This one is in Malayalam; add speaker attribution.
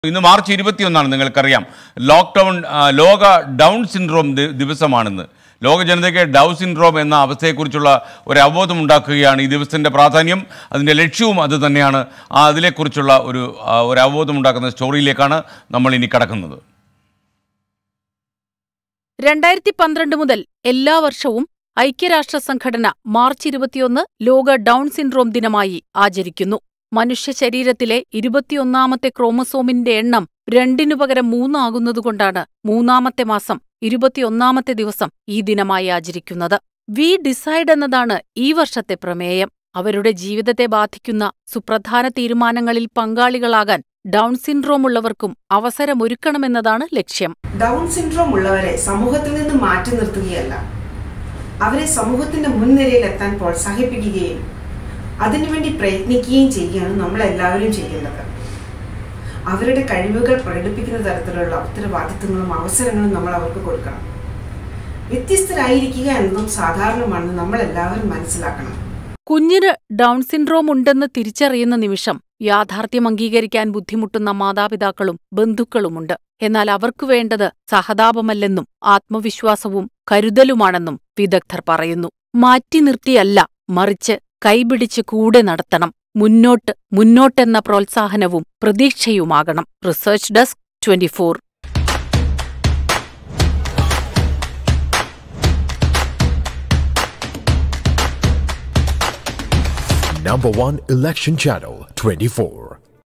Speaker 1: ഇന്ന് മാർച്ച് ഇരുപത്തിയൊന്നാണ് നിങ്ങൾക്കറിയാം ലോക്ക്ഡൗൺ ആ, ലോക ഡൗൺ സിൻഡ്രോം ദി- ദിവസമാണിന്ന് ലോക ജനതയ്ക്ക് ഡൗ സിൻഡ്രോം എന്ന അവസ്ഥയെക്കുറിച്ചുള്ള ഒരു അവബോധം ഉണ്ടാക്കുകയാണ് ഈ ദിവസത്തിൻ്റെ പ്രാധാന്യം അതിൻ്റെ ലക്ഷ്യവും അത് തന്നെയാണ് ആ അതിനെക്കുറിച്ചുള്ള ഒരു ആ, ഒരു അവബോധം ഉണ്ടാക്കുന്ന സ്റ്റോറിയിലേക്കാണ് നമ്മൾ ഇനി കടക്കുന്നത്
Speaker 2: രണ്ടായിരത്തി പന്ത്രണ്ട് മുതൽ എല്ലാ വർഷവും ഐക്യരാഷ്ട്ര സംഘടന മാർച്ച് ഇരുപത്തിയൊന്ന് ലോക ഡൗൺ സിൻഡ്രോം ദിനമായി ആചരിക്കുന്നു മനുഷ്യ ശരീരത്തിലെ ഇരുപത്തിയൊന്നാമത്തെ ക്രോമസോമിന്റെ എണ്ണം രണ്ടിനു പകരം മൂന്നാകുന്നതുകൊണ്ടാണ് മൂന്നാമത്തെ മാസം ഇരുപത്തിയൊന്നാമത്തെ ദിവസം ഈ ദിനമായി ആചരിക്കുന്നത് വി ഡിസൈഡ് എന്നതാണ് ഈ വർഷത്തെ പ്രമേയം അവരുടെ ജീവിതത്തെ ബാധിക്കുന്ന സുപ്രധാന തീരുമാനങ്ങളിൽ പങ്കാളികളാകാൻ ഡൗൺ സിൻഡ്രോം ഉള്ളവർക്കും അവസരമൊരുക്കണമെന്നതാണ് ലക്ഷ്യം
Speaker 3: ഡൗൺ സിൻഡ്രോം ഉള്ളവരെ സമൂഹത്തിൽ നിന്ന് മാറ്റി നിർത്തുകയല്ല അവരെ സമൂഹത്തിന്റെ മുൻനിരയിൽ എത്താൻ പ്രോത്സാഹിപ്പിക്കുകയും അതിനുവേണ്ടി പ്രയത്നിക്കുകയും ചെയ്യുകയാണ് നമ്മൾ എല്ലാവരും ചെയ്യേണ്ടത് അവരുടെ കഴിവുകൾ പ്രകടിപ്പിക്കുന്ന തരത്തിലുള്ള ഉത്തരവാദിത്തങ്ങളും അവസരങ്ങളും നമ്മൾ അവർക്ക് കൊടുക്കണം വ്യത്യസ്തരായിരിക്കുക എന്നതും സാധാരണമാണെന്ന് നമ്മൾ എല്ലാവരും മനസ്സിലാക്കണം
Speaker 2: കുഞ്ഞിന് ഡൗൺ സിൻഡ്രോം ഉണ്ടെന്ന് തിരിച്ചറിയുന്ന നിമിഷം യാഥാർത്ഥ്യം അംഗീകരിക്കാൻ ബുദ്ധിമുട്ടുന്ന മാതാപിതാക്കളും ബന്ധുക്കളുമുണ്ട് എന്നാൽ അവർക്കു വേണ്ടത് സഹതാപമല്ലെന്നും ആത്മവിശ്വാസവും കരുതലുമാണെന്നും വിദഗ്ധർ പറയുന്നു മാറ്റി നിർത്തിയല്ല മറിച്ച് കൈപിടിച്ച് കൂടെ നടത്തണം മുന്നോട്ട് മുന്നോട്ടെന്ന പ്രോത്സാഹനവും പ്രതീക്ഷയുമാകണം research desk twenty four
Speaker 4: Number one election channel 24.